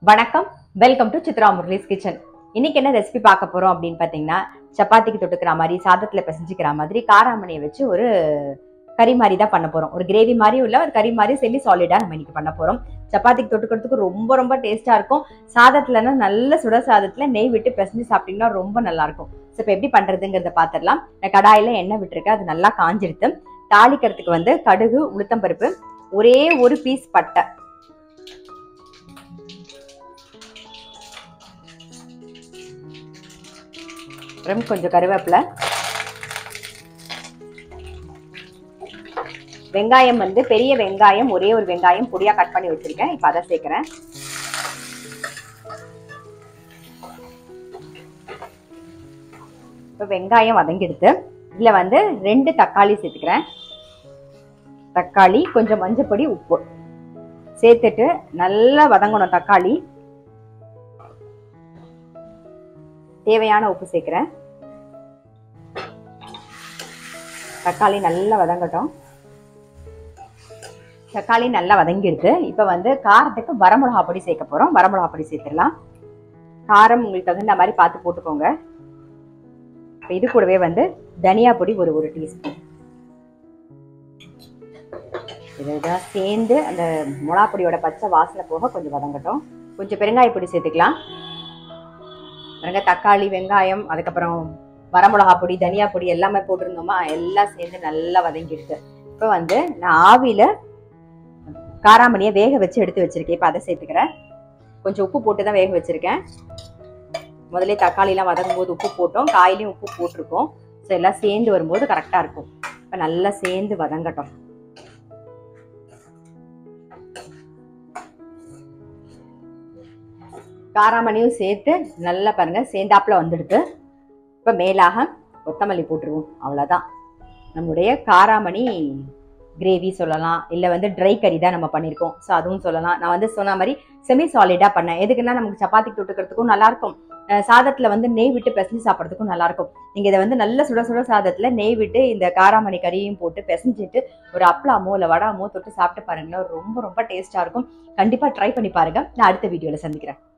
வணக்கம் welcome to Chitra Murali's kitchen இன்னைக்கு என்ன ரெசிபி பார்க்க போறோம் அப்படின்னு பார்த்தீங்கன்னா சப்பாத்திக்கு தொட்டுக்கிற மாதிரி சாதத்துல பிசைஞ்சிக்கிற மாதிரி காராமணியை வச்சு ஒரு கறி மாதிரி தான் பண்ண போறோம் ஒரு கிரேவி மாதிரி உள்ள ஒரு கறி மாதிரி செமி சாலிடா நம்ம இன்னைக்கு பண்ண போறோம் சப்பாத்திக்கு தொட்டுக்கிறதுக்கு ரொம்ப ரொம்ப டேஸ்டா இருக்கும் சாதத்துலன்னா நல்ல சுட சாதத்துல நெய் விட்டு பிசைஞ்சு சாப்பிட்டீங்கன்னா ரொம்ப நல்லா இருக்கும் ஸோ இப்போ எப்படி பண்றதுங்கிறத பார்த்துடலாம் நான் கடாயில எண்ணெய் விட்டுருக்கேன் அது நல்லா காஞ்சிருத்து தாளிக்கிறதுக்கு வந்து கடுகு உளுத்தம்பருப்பு ஒரே ஒரு பீஸ் பட்டை அப்புறம் கொஞ்சம் கருவேப்பிலை வெங்காயம் வந்து பெரிய வெங்காயம் ஒரே ஒரு வெங்காயம் பொடியா கட் பண்ணி வச்சிருக்கேன் இப்போ அதை சேர்க்கிறேன் இப்போ வெங்காயம் வதங்கிடுத்து இதில் வந்து ரெண்டு தக்காளி சேர்த்துக்கிறேன் தக்காளி கொஞ்சம் மஞ்சப்பொடி உப்பு சேர்த்துட்டு நல்லா வதங்கணும் தக்காளி தேவையான உப்பு சேர்க்கிறேன் தக்காளி நல்லா வதங்கட்டும் தக்காளி நல்லா வதங்கிடுது இப்போ வந்து காரத்துக்கு வரமிளகா பொடி சேர்க்க போகிறோம் வரமிளகா பொடி சேர்த்துடலாம் காரம் உங்களுக்கு தகுந்த மாதிரி பார்த்து போட்டுக்கோங்க இப்போ இது கூடவே வந்து தனியா பொடி ஒரு ஒரு டீஸ்பூன் இதுதான் சேர்ந்து அந்த மிளகா பொடியோட பச்சை வாசனை போக கொஞ்சம் வதங்கட்டும் கொஞ்சம் பெருங்காய பொடி சேர்த்துக்கலாம் பாருங்க தக்காளி வெங்காயம் அதுக்கப்புறம் வரமிளகா பொடி தனியா பொடி எல்லாமே போட்டிருந்தோமா எல்லாம் சேர்ந்து நல்லா வதங்கிடுது இப்போ வந்து நான் ஆவியில காராமணியை வேக வச்சு எடுத்து வச்சிருக்கேன் இப்போ அதை சேர்த்துக்கிறேன் கொஞ்சம் உப்பு போட்டு தான் வேக வச்சிருக்கேன் முதல்ல தக்காளிலாம் வதங்கும் போது உப்பு போட்டோம் காயிலையும் உப்பு போட்டிருக்கோம் ஸோ எல்லாம் சேர்ந்து வரும்போது கரெக்டாக இருக்கும் இப்போ நல்லா சேர்ந்து வதங்கட்டும் காராமணியும் சேர்த்து நல்லா பாருங்க சேர்ந்தாப்புல வந்துடுது இப்போ மேலாக கொத்தமல்லி போட்டுருவோம் அவ்வளோதான் நம்முடைய காராமணி கிரேவி சொல்லலாம் இல்லை வந்து ட்ரை கறி தான் நம்ம பண்ணியிருக்கோம் ஸோ அதுவும் சொல்லலாம் நான் வந்து சொன்ன மாதிரி செமி சாலிடாக பண்ணேன் எதுக்குன்னா நமக்கு சப்பாத்தி தொட்டுக்கிறதுக்கும் நல்லாயிருக்கும் சாதத்தில் வந்து நெய் விட்டு பிசைஞ்சு சாப்பிட்றதுக்கும் நல்லாயிருக்கும் நீங்கள் இதை வந்து நல்ல சுட சுட சாதத்தில் நெய் விட்டு இந்த காராமணி கறியும் போட்டு பிசைஞ்சிட்டு ஒரு அப்பளாமோ இல்லை வடாமோ தொட்டு சாப்பிட்டு பாருங்களேன் ரொம்ப ரொம்ப டேஸ்ட்டாக இருக்கும் கண்டிப்பாக ட்ரை பண்ணி பாருங்கள் நான் அடுத்த வீடியோவில் சந்திக்கிறேன்